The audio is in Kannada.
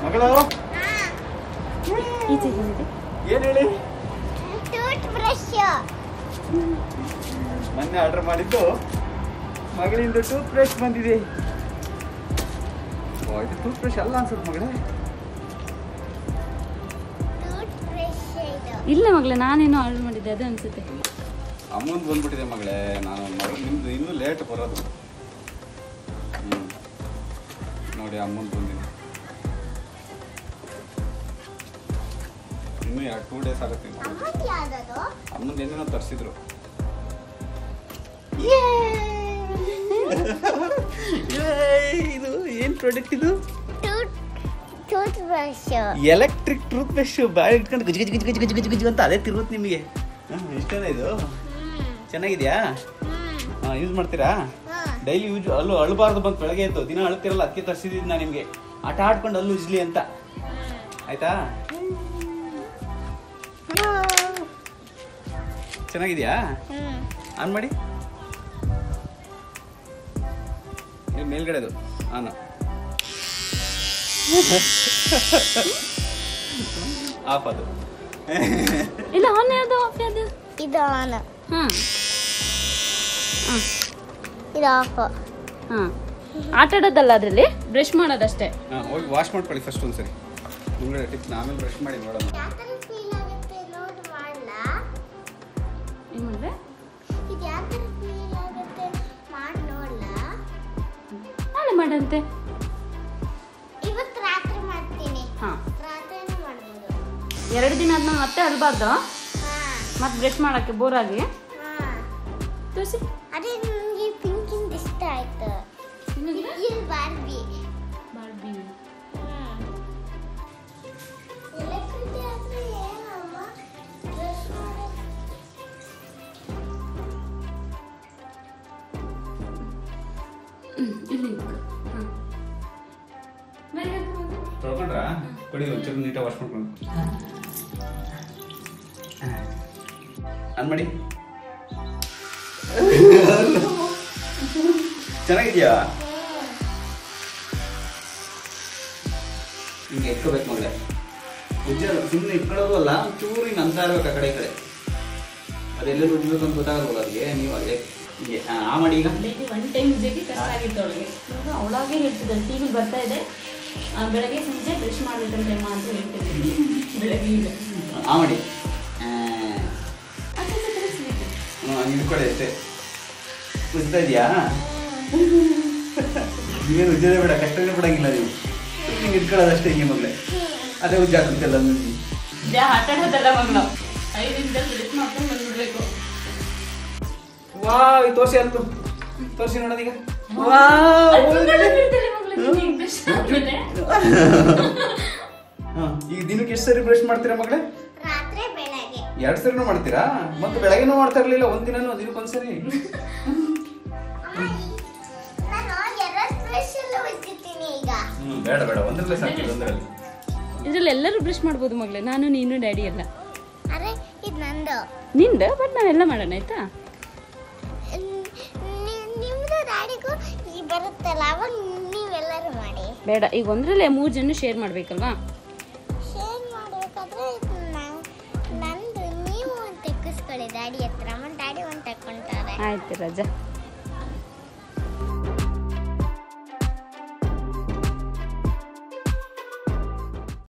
ಮಗಳು ಈಚೆ ಬಂದಿದೆ ಏನ್ ಹೇಳಿ ಟೂತ್ ಬ್ರಷ್ ಮೊನ್ನೆ ಆರ್ಡರ್ ಮಾಡಿದ್ದು ಮಗಳಿಂದ ಟೂತ್ ಬ್ರಷ್ ಬಂದಿದೆ ಓ, ಇದು ಟೂತ್ ಬ್ರಷ್ ಅಲ್ಲ ಅನ್ಸುತ್ತೆ ಮಗಳೇ ಟೂತ್ ಬ್ರಷ್ ಇದು ಇಲ್ಲ ಮಗಳೇ ನಾನೇನೋ ಆರ್ಡರ್ ಮಾಡಿದ್ದೆ ಅದು ಅನ್ಸುತ್ತೆ ಅಮ್ಮಂದು ಬಂದ್ಬಿಟ್ಟಿದೆ ಮಗಳೇ ನಾನು ಮಗಳು ನಿಮ್ದು ಇನ್ನೂ ಲೇಟ್ ಬರೋದು ಹ್ಞೂ ನೋಡಿ ಅಮ್ಮಂದು ಬಂದಿದೆ ಇನ್ನೂ ಎರಡು ಟೂ ಡೇಸ್ ಆಗುತ್ತೆ ಇನ್ನು. ಅಮ್ಮಂದು ಯಾವ್ದದು ಅಮ್ಮಂದು ಏನೇನೋ ತರಿಸಿದ್ರು ಇದು ಏನು ಪ್ರಾಡಕ್ಟ್ ಇದು tooth tooth brush electric tooth brush ಬಾಯಿ ಇಟ್ಕೊಂಡು ಗಜ್ ಗಜ್ ಗಜ್ ಗಜ್ ಗಜ್ ಗಜ್ ಗಜ್ ಅಂತ ಅದೇ ತಿರುಗುತ್ತೆ ನಿಮಗೆ ಇಷ್ಟನೇ ಇದು ಚೆನ್ನಾಗಿದೆಯಾ ಯೂಸ್ ಮಾಡ್ತೀರಾ ಡೈಲಿ ಯೂಸ್ ಅಲ್ಲೂ ಅಳಬಾರ್ದು ಬಂತು ಬೆಳಗ್ಗೆ ಎದ್ದು ದಿನ ಅಳ್ತಿರಲ್ಲ ಅದಕ್ಕೆ ತರಿಸಿದ್ದೀನಿ ನಾನು ನಿಮಗೆ ಆಟ ಆಡ್ಕೊಂಡು ಅಲ್ಲೂ ಉಜ್ಲಿ ಅಂತ ಆಯ್ತಾ ಚೆನ್ನಾಗಿದೆಯಾ ಆನ್ ಮಾಡಿ ಇದು ಮೇಲ್ಗಡೆದು ಆನ್ ಆಫ್ ಅದು ಇಲ್ಲ ಆನ್ ಯಾವುದು ಆಫ್ ಯಾವುದು ಇದು ಆನ್ ಹಾಂ ಇದು ಆಫ್ ಹಾಂ ಆಟ ಆಡೋದಲ್ಲ ಅದರಲ್ಲಿ ಬ್ರಷ್ ಮಾಡೋದಷ್ಟೇ ಹಾಂ ಹೋಗಿ ವಾಶ್ ಮಾಡ್ಕೊಳ್ಳಿ ಫಸ್ಟ್ ಒಂದ್ಸರಿ ಮುಂಗಡೆ ಟಿಪ್ ಆಮೇಲೆ ಬ್ರಷ್ ಮಾಡಿ ನೋಡೋಣ ಯಾವ ಥರ ಫೀಲ್ ಆಗುತ್ತೆ ನೋಡು ಮಾಡಲಾ ಏನು ಮಾಡಿದೆ ಇದು ಯಾವ ಥರ ಫೀಲ್ ಆಗುತ್ತೆ ಮಾಡಿ ನೋಡ್ಲಾ ನಾಳೆ ಮಾಡಂತೆ ಇವತ್ತು ರಾತ್ರಿ ಮಾಡ್ತೀನಿ ಹಾಂ ರಾತ್ರಿನೂ ಮಾಡ್ಬೋದು ಎರಡು ದಿನ ಆದ್ಮೇಲೆ ಮತ್ತೆ ಅಳ್ಬಾರ್ದು ಹಾಂ ಮತ್ತೆ ಬ್ರಷ್ ಮಾಡೋಕ್ಕೆ ಬೋರಾಗಿ ಹಾಂ ತೋರಿಸಿ ಅದೇ ನನಗೆ ಪಿಂಕಿಂದ ಇಷ್ಟ ಆಯ್ತು ಇದು ಬಾರ್ಬಿ ಬಾರ್ಬಿ ಎಲೆಕ್ಟ್ರಿಕ್ ಆದ್ರೆ ಏನಮ್ಮ ಬ್ರಷ್ ಮಾಡೋದು ಇಲ್ಲಿ ಹಾಂ ತೊಳ್ಕೊಂಡ್ರ ಕೊಡಿ ಒಂಚೂರು ನೀಟಾಗಿ ವಾಶ್ ಮಾಡ್ಕೊಂಡು ಆನ್ ಮಾಡಿ ಚೆನ್ನಾಗಿದ್ಯಾ ಹಿಂಗೆ ಇಟ್ಕೋಬೇಕು ಮಗಳೇ ಉಜ್ಜ ಸುಮ್ಮನೆ ಇಟ್ಕೊಳ್ಳೋದು ಅಲ್ಲ ಚೂರು ಹಿಂಗೆ ಅಂತ ಇರ್ಬೇಕು ಆ ಕಡೆ ಈ ಕಡೆ ಅದೆಲ್ಲರೂ ಉಜ್ಬೇಕು ಅಂತ ಗೊತ್ತಾಗಲ್ಲ ಅದಕ್ಕೆ ನೀವು ಅದೇ ಹಿಂಗೆ ಆ, ಆ ಮಾಡಿ ಈಗ ಡೈಲಿ ಒನ್ ಟೈಮ್ ಜೊತೆ ಕಷ್ಟ ಆಗಿತ್ತು ಅವಳಿಗೆ ಇವಾಗ ಅವಳಾಗೆ ಹೇಳ್ತಿದ್ದಾಳೆ ಟಿ ವಿ ಬರ್ತಾ ಇದೆ ಆ, ಬೆಳಗ್ಗೆ ಸಂಜೆ ಬ್ರಷ್ ಮಾಡ್ಬೇಕಂತೆ ಅಮ್ಮ ಅಂತ ಹೇಳ್ತಿದ್ದೆ ಬೆಳಗ್ಗೆ ಈಗ ಆ ಮಾಡಿ ಆ, ಅದೇ ಥರ ಸ್ವೀಟ್ ಹ್ಮ್, ಹಂಗೆ ಇಟ್ಕೊಳ್ಳಿ ಅಷ್ಟೇ ಉಜ್ತಾ ಇದೆಯಾ ನೀವೇನು ಉಜ್ಜೋದೇ ಬೇಡ ಕಷ್ಟನೇ ಬಿಡಂಗಿಲ್ಲ ನೀವು ಹಿಂಗೆ ಇಟ್ಕೊಳ್ಳೋದಷ್ಟೇ ಹಿಂಗೆ ಮಗಳೇ ಅದೇ ಉಜ್ಜಾಕುತ್ತೆಲ್ಲ ಮುಂದೆ ಇದೇ ಆಟ ಆಡೋದಲ್ಲ ಮಗಳು ಐದು ನಿಮಿಷದಲ್ಲಿ ಬ್ರಷ್ ಮಾಡ್ಕೊಂಡು ಬಂದ್ಬಿಡ್ಬೇಕು ವಾ ಇದು ತೋರಿಸಿ ಅಂತ ತೋರಿಸಿ ನೋಡೋದೀಗ ಈಗ ದಿನಕ್ಕೆ ಎಷ್ಟು ಸರಿ ಬ್ರಷ್ ಮಾಡ್ತೀರಾ ಮಗಳೇ ರಾತ್ರಿ ಬೆಳಗ್ಗೆ ಎರಡು ಸರಿನೂ ಮಾಡ್ತೀರಾ ಮತ್ತೆ ಬೆಳಗ್ಗೆನೂ ಮಾಡ್ತಾ ಇರಲಿಲ್ಲ ಒಂದಿನನೂ ದಿನಕ್ಕೊಂದ್ಸರಿ ಅಮ್ಮ, ಈ- ನಾನು ಎರಡು ಬ್ರಷ್ ಎಲ್ಲ ಉಜ್ಜುತ್ತೀನಿ ಈಗ ಹ್ಞೂ ಬೇಡ ಬೇಡ ಒಂದರಲ್ಲೇ ಸಾಕು ಒಂದರಲ್ಲಿ ಇದ್ರಲ್ಲಿ ಎಲ್ಲರೂ ಬ್ರಷ್ ಮಾಡ್ಬೋದು ಮಗಳೇ ನಾನು ನೀನು ಡ್ಯಾಡಿ ಎಲ್ಲ ಅರೆ ಇದು ನಂದು ನಿಂದ ಬಟ್ ನಾವೆಲ್ಲ ಮಾಡೋಣ ಆಯ್ತಾ ನಿ- ನಿಮ್ದು ಡ್ಯಾಡಿಗೂ ಈ ಬರುತ್ತಲ್ಲ ಅವಾಗ ನೀವೆಲ್ಲರೂ ಮಾಡಿ ಬೇಡ ಈಗ ಒಂದ್ರಲ್ಲೇ ಮೂರು ಜನ ಶೇರ್ ಮಾಡ್ಬೇಕಲ್ವಾ ಶೇರ್ ಮಾಡಬೇಕಾದ್ರೆ ಇದು ನ- ನಂದು ನೀವು ಒಂದು ತೆಕ್ಕಿಸ್ಕೊಳ್ಳಿ ಡ್ಯಾಡಿ ಹತ್ರ ಡ್ಯಾಡಿ ಒಂದು ತಕ್ಕೊಂತಾರೆ ಆಯ್ತು ರಜಾ